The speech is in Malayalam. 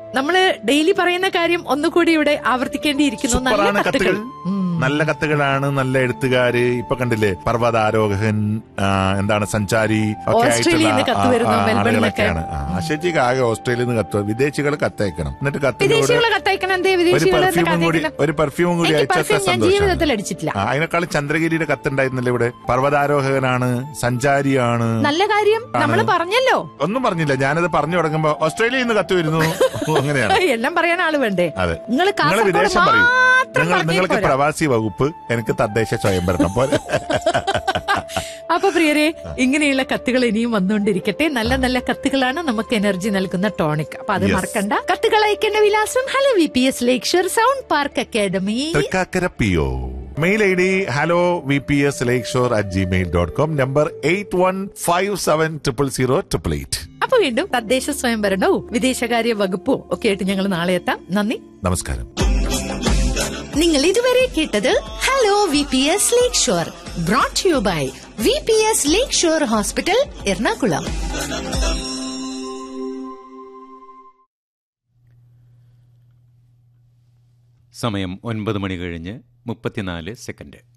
നമ്മള് ഡെയിലി പറയുന്ന കാര്യം ഒന്നുകൂടി ഇവിടെ ആവർത്തിക്കേണ്ടിയിരിക്കുന്നു നല്ല സൂപ്പറാണ് കത്തുകൾ കത്തുകൾ നല്ല കത്തുകളാണ് നല്ല എഴുത്തുകാര് ഇപ്പൊ കണ്ടില്ലേ പർവ്വതാരോഹകൻ ആ, എന്താണ് സഞ്ചാരി ഒക്കെ ഓസ്ട്രേലിയയിൽ നിന്ന് ആയിട്ടുള്ള കത്ത് വരുന്നു, ആ, ആ, മെൽബണിൽ ആളുകളൊക്കെയാണ് ആ, ആശയ്ക്ക് ആകെ ഓസ്ട്രേലിയയിൽ നിന്ന് കത്ത് വിദേശികൾ കത്തയക്കണം എന്നിട്ട് കത്തിന്റെ കൂടെ വിദേശികളെ കത്തയക്കണം എന്തേ ഒരു വിദേശികളെ പെർഫ്യൂമും കൂടി കത്തയക്കണം ഒരു പെർഫ്യൂമും കൂടി എനിക്ക് അയച്ചാൽ perfume ഞാൻ ജീവിതത്തിൽ അടിച്ചിട്ടില്ല ആ, അതിനേക്കാൾ ചന്ദ്രഗിരിയുടെ കത്തുണ്ടായിരുന്നില്ല ഇവിടെ പർവ്വതാരോഹകനാണ് സഞ്ചാരിയാണ് നല്ല കാര്യം നമ്മൾ പറഞ്ഞല്ലോ ഒന്നും പറഞ്ഞില്ല ഞാനത് പറഞ്ഞു തുടങ്ങുമ്പോ ഓസ്ട്രേലിയയിൽ നിന്ന് കത്ത് വരുന്നു അങ്ങനെയാണ് എല്ലാം പറയാൻ ആള് വേണ്ടേ അതെ നിങ്ങൾ നിങ്ങൾ കാസർഗോഡ് വിദേശം പറയൂ മാത്രം നിങ്ങൾ പറഞ്ഞേ നിങ്ങൾക്ക് പോരാ. പ്രവാസി വകുപ്പ് എനിക്ക് തദ്ദേശ സ്വയംഭരണം പോലെ അപ്പൊ പ്രിയരെ ഇങ്ങനെയുള്ള കത്തുകൾ ഇനിയും വന്നുകൊണ്ടിരിക്കട്ടെ നല്ല നല്ല കത്തുകളാണ് നമുക്ക് എനർജി നൽകുന്ന ടോണിക് അപ്പൊ അത് Yes. മറക്കണ്ട കത്തുകൾ അയക്കേണ്ട വിലാസം hello V P S Lakeshore sound park academy Thrikkakara P O mail I D hello V P S Lakeshore at Gmail dot com number eight one five seven triple zero triple eight അപ്പൊ വീണ്ടും തദ്ദേശ സ്വയംഭരണവും വിദേശകാര്യ വകുപ്പും ഒക്കെ ആയിട്ട് ഞങ്ങൾ നാളെ എത്താം നന്ദി നമസ്കാരം നിങ്ങൾ ഇതുവരെ കേട്ടത് hello V P S Lakeshore brought you by V P S Lakeshore hospital Ernakulam സമയം ഒൻപത് മണി കഴിഞ്ഞ് മുപ്പത്തിനാല് സെക്കൻഡ്